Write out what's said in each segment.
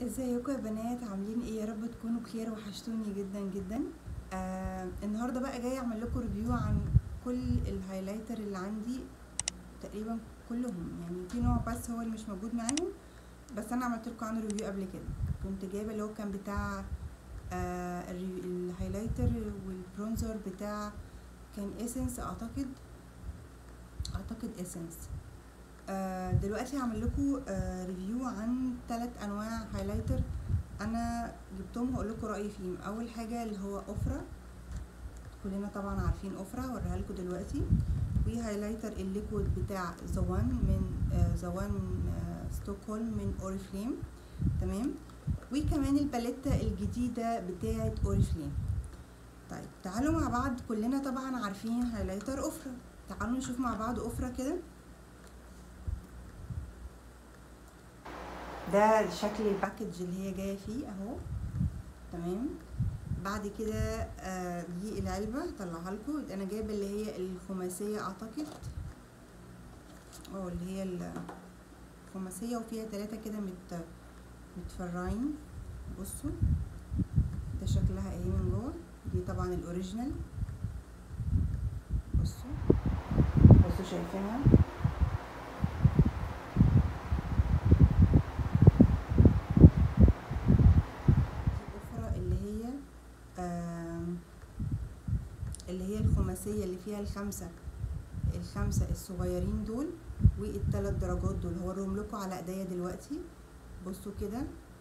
ازيكم يا بنات عاملين ايه يا رب تكونوا بخير وحشتوني جدا جدا آه النهارده بقى جاي اعمل لكم ريفيو عن كل الهايلايتر اللي عندي تقريبا كلهم يعني في نوع بس هو اللي مش موجود معاهم بس انا عملت لكم عنه ريفيو قبل كده كنت جايبه اللي هو كان بتاع آه الري- الهايلايتر والبرونزر بتاع كان اسنس اعتقد اعتقد اسنس آه دلوقتي هعمل لكم آه ريفيو عن ثلاث انواع هايلايتر انا جبتهم هقول لكم رايي فيهم اول حاجه اللي هو اوفرا كلنا طبعا عارفين اوفرا هوريها لكم دلوقتي وهايلايتر الليكويد بتاع زوان من آه زوان آه ستوكهولم من اوريفليم تمام وكمان الباليتا الجديده بتاعه اوريفليم طيب تعالوا مع بعض كلنا طبعا عارفين هايلايتر اوفرا تعالوا نشوف مع بعض اوفرا كده ده شكل الباكج اللي هي جايه فيه اهو تمام بعد كده آه دي العلبه هطلعها لكم انا جايبه اللي هي الخماسيه اعتقد اه اللي هي الخماسيه وفيها ثلاثه كده مت متفرعين بصوا ده شكلها اهي من جوه دي طبعا الاوريجينال بصوا بصوا شايفينها الأخرى اللي هي آم، اللي هي الخماسية اللي فيها الخمسة الخمسة الصغيرين دول والتلات درجات دول هوريهم لكم على ايديا دلوقتي بصوا كده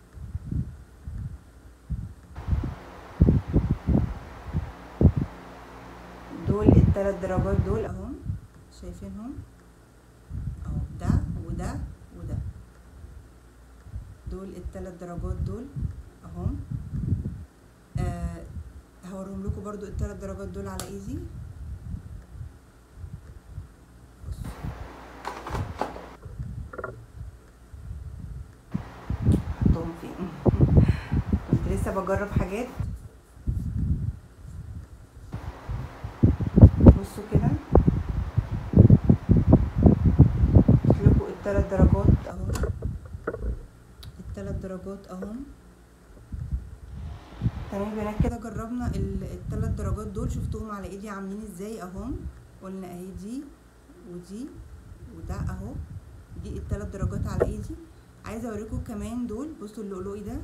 دول التلات درجات دول اهم شايفينهم اهو ده وده وده دول التلات درجات دول اهم آه هوريهم لكم برضو التلات درجات دول على ايزي بصوا. حطهم فين كنت لسه بجرب حاجات بصوا كده لكم التلات درجات اهو التلات درجات اهم تمام يا بنات كده جربنا ال- التلات درجات دول شفتوهم على ايدي عاملين ازاي اهم قلنا اهي دي ودي وده اهو دي التلات درجات على ايدي عايزه اوريكم كمان دول بصوا اللؤلؤي ده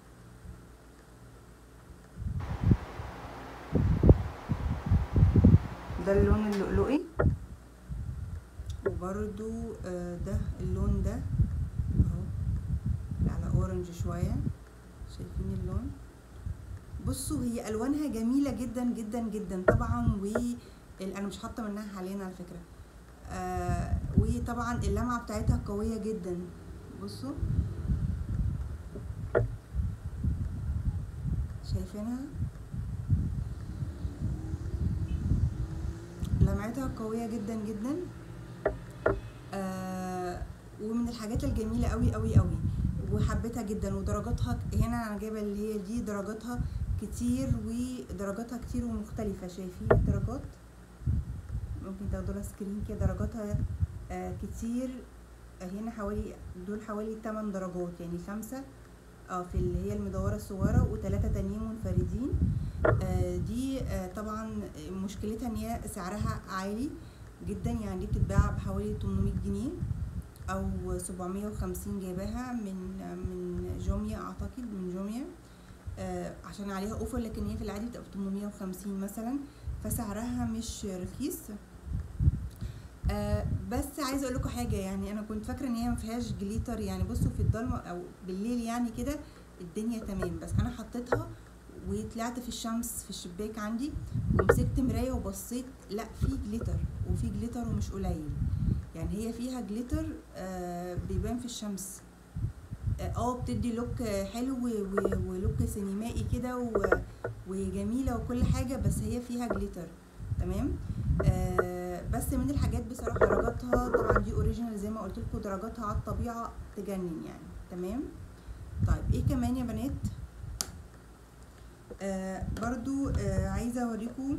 ده اللون اللؤلؤي وبرده آه ده اللون ده اهو على اورنج شويه شايفين اللون بصوا هي الوانها جميله جدا جدا جدا طبعا و ال- انا مش حاطه منها حاليا على فكره آه وطبعا اللمعه بتاعتها قويه جدا بصوا شايفينها لمعتها قويه جدا جدا آه ومن الحاجات الجميله قوي قوي قوي وحبيتها جدا ودرجاتها هنا انا جايبه اللي هي دي درجاتها كتير ودرجاتها كتير ومختلفه شايفين الدرجات ممكن تاخدوا لها سكرين كده درجاتها آه كتير هنا حوالي دول حوالي 8 درجات يعني خمسة اه في اللي هي المدورة الصغيرة وثلاثة تانيين منفردين آه دي آه طبعا مشكلتها ان هي سعرها عالي جدا يعني دي بتتباع بحوالي 800 جنيه او 750 جايباها من من جوميا اعتقد من جوميا آه عشان عليها اوفر لكن هي في العادي بتبقى ب 850 مثلا فسعرها مش رخيص آه بس عايزه اقول لكم حاجه يعني انا كنت فاكره ان هي ما فيهاش جليتر يعني بصوا في الضلمه او بالليل يعني كده الدنيا تمام بس انا حطيتها وطلعت في الشمس في الشباك عندي ومسكت مرايه وبصيت لا في جليتر وفي جليتر ومش قليل يعني هي فيها جليتر آه بيبان في الشمس اه آه، بتدي لوك حلو و- و- ولوك سينمائي كده و- وجميله وكل حاجه بس هي فيها جليتر تمام آه بس من الحاجات بصراحه درجاتها طبعا دي اوريجينال زي ما قلت لكم درجاتها على الطبيعه تجنن يعني تمام طيب ايه كمان يا بنات آه برضو آه عايزه اوريكم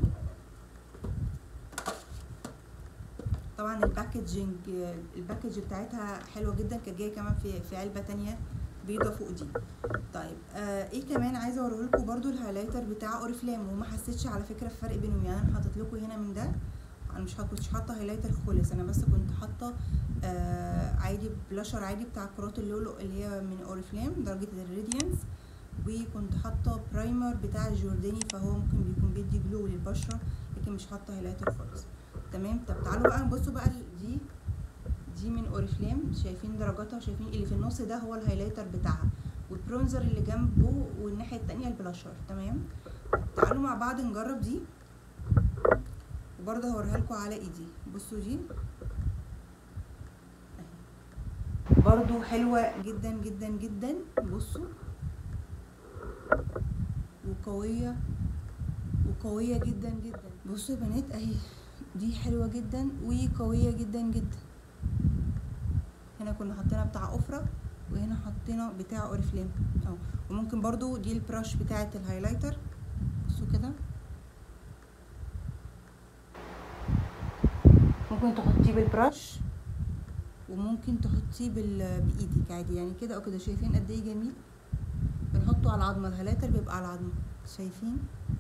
طبعا الباكجينج الباكج بتاعتها حلوه جدا كانت جايه كمان في في علبه تانية بيضه فوق دي طيب آه ايه كمان عايزه اوريه لكم برده الهايلايتر بتاع اوريفلام وما حسيتش على فكره الفرق بينهم يعني انا حاطط لكم هنا من ده انا مش كنتش حاطه هايلايتر خالص انا بس كنت حاطه آه عادي بلاشر عادي بتاع كرات اللولو اللي هي من اوريفلام درجه الراديانس وكنت حاطه برايمر بتاع الجورداني فهو ممكن بيكون بيدي جلو للبشره لكن مش حاطه هايلايتر خالص تمام طب تعالوا بقى نبصوا بقى دي دي من اوريفلام شايفين درجاتها شايفين اللي في النص ده هو الهايلايتر بتاعها والبرونزر اللي جنبه والناحيه التانية البلاشر تمام تعالوا مع بعض نجرب دي وبرضه هوريها لكم على ايدي بصوا دي برضو حلوة جدا جدا جدا بصوا وقوية وقوية جدا جدا بصوا يا بنات اهي دي حلوة جدا وقوية جدا جدا هنا كنا حاطينها بتاع افرة وهنا حطينا بتاع اوريفلام اهو وممكن برضو دي البراش بتاعة الهايلايتر بصوا كده ممكن تحطيه بالبراش وممكن تحطيه بال... بايدك عادي يعني كده او كده شايفين قد ايه جميل بنحطه على العظمه الهايلايتر بيبقى على العظمه شايفين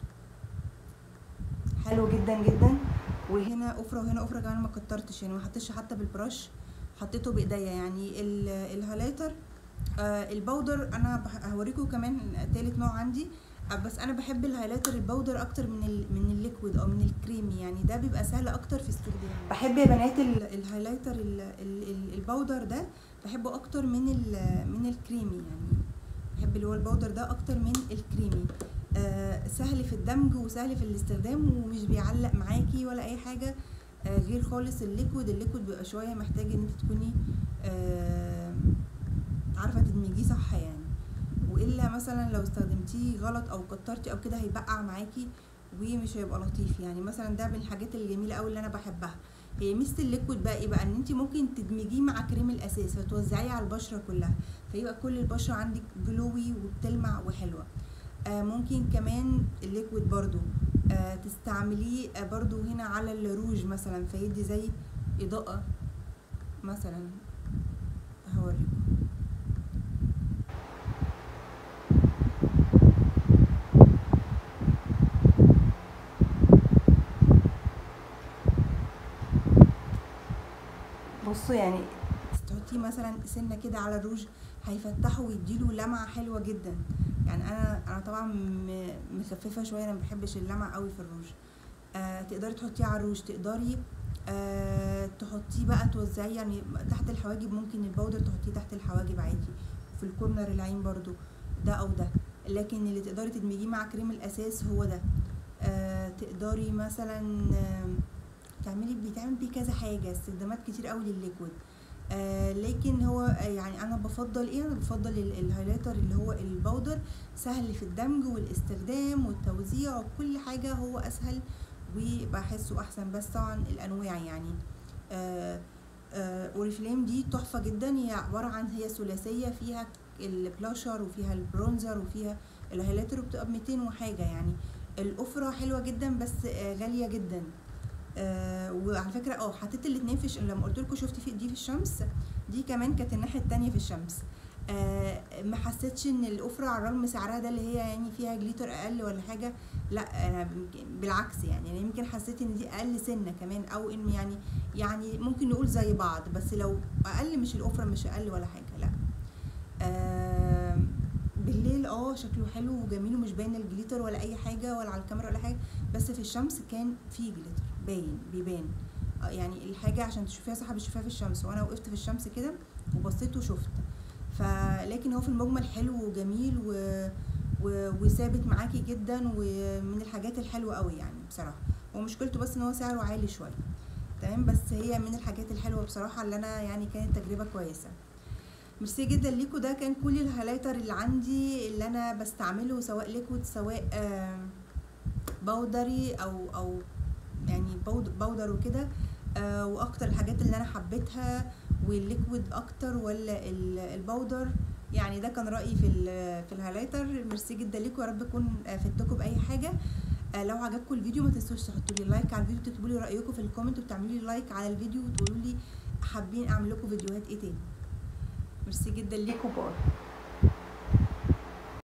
حلو جدا جدا وهنا افره وهنا افره كمان ما كترتش يعني ما حطيتش حتى بالبراش حطيته بايديا يعني الهايلايتر آه البودر انا هوريكم كمان تالت نوع عندي بس انا بحب الهايلايتر البودر اكتر من ال من الليكويد او من الكريمي يعني ده بيبقى سهل اكتر في استخدامه بحب يا بنات الهايلايتر البودر ده بحبه اكتر من من الكريمي يعني بحب اللي هو البودر ده اكتر من الكريمي آه سهل في الدمج وسهل في الاستخدام ومش بيعلق معاكي ولا اي حاجه آه غير خالص الليكويد الليكويد بيبقى شويه محتاج ان انت تكوني آه عارفه تدمجيه صح يعني والا مثلا لو استخدمتيه غلط او كترتي او كده هيبقع معاكي ومش هيبقى لطيف يعني مثلا ده من الحاجات الجميله قوي اللي انا بحبها هي ميزه الليكويد بقى ايه بقى ان انت ممكن تدمجيه مع كريم الاساس فتوزعيه على البشره كلها فيبقى كل البشره عندك جلوي وبتلمع وحلوه آه ممكن كمان الليكويد برضو آه تستعمليه آه برضو هنا على الروج مثلا فيدي زي اضاءه مثلا هوريكم بصوا يعني تحطيه مثلا سنه كده على الروج هيفتحه ويديله لمعه حلوه جدا يعني انا انا طبعا مخففه شويه انا ما بحبش اللمعه قوي في الروج آه تقدري تحطيه على الروج تقدري آه تحطيه بقى توزعيه يعني تحت الحواجب ممكن البودر تحطيه تحت الحواجب عادي في الكورنر العين برضو ده او ده لكن اللي تقدري تدمجيه مع كريم الاساس هو ده آه تقدري مثلا آه تعملي بيتعمل بيه كذا حاجه استخدامات كتير قوي للليكويد آه لكن هو يعني انا بفضل ايه انا بفضل الهايلايتر اللي هو البودر سهل في الدمج والاستخدام والتوزيع وكل حاجه هو اسهل وبحسه احسن بس طبعا الانواع يعني آه آه اوريفلام دي تحفه جدا هي عباره عن هي ثلاثيه فيها البلاشر وفيها البرونزر وفيها الهايلايتر وبتبقى ب 200 وحاجه يعني الافره حلوه جدا بس آه غاليه جدا آه وعلى فكره اه حطيت الاثنين في ش... لما قلت لكم شفت في دي في الشمس دي كمان كانت الناحيه التانية في الشمس آه ما حسيتش ان الافره على الرغم سعرها ده اللي هي يعني فيها جليتر اقل ولا حاجه لا انا بالعكس يعني يعني يمكن حسيت ان دي اقل سنه كمان او ان يعني يعني ممكن نقول زي بعض بس لو اقل مش الافره مش اقل ولا حاجه لا آه بالليل اه شكله حلو وجميل ومش باين الجليتر ولا اي حاجه ولا على الكاميرا ولا حاجه بس في الشمس كان في جليتر باين بيبان يعني الحاجه عشان تشوفيها صح بتشوفيها في الشمس وانا وقفت في الشمس كده وبصيت وشفت فلكن هو في المجمل حلو وجميل و... و... وثابت معاكي جدا ومن الحاجات الحلوه قوي يعني بصراحه هو مشكلته بس ان هو سعره عالي شويه تمام بس هي من الحاجات الحلوه بصراحه اللي انا يعني كانت تجربه كويسه ميرسي جدا ليكوا ده كان كل الهايلايتر اللي عندي اللي انا بستعمله سواء ليكويد سواء بودري او او يعني بودر وكده آه واكتر الحاجات اللي انا حبيتها والليكويد اكتر ولا البودر يعني ده كان رايي في في الهايلايتر ميرسي جدا ليكم يا رب اكون فدتكم باي حاجه آه لو عجبكم الفيديو ما تنسوش تحطوا لي لايك على الفيديو تكتبوا لي رايكم في الكومنت وتعملوا لي لايك على الفيديو وتقولوا لي حابين اعمل لكم فيديوهات ايه تاني ميرسي جدا ليكم باي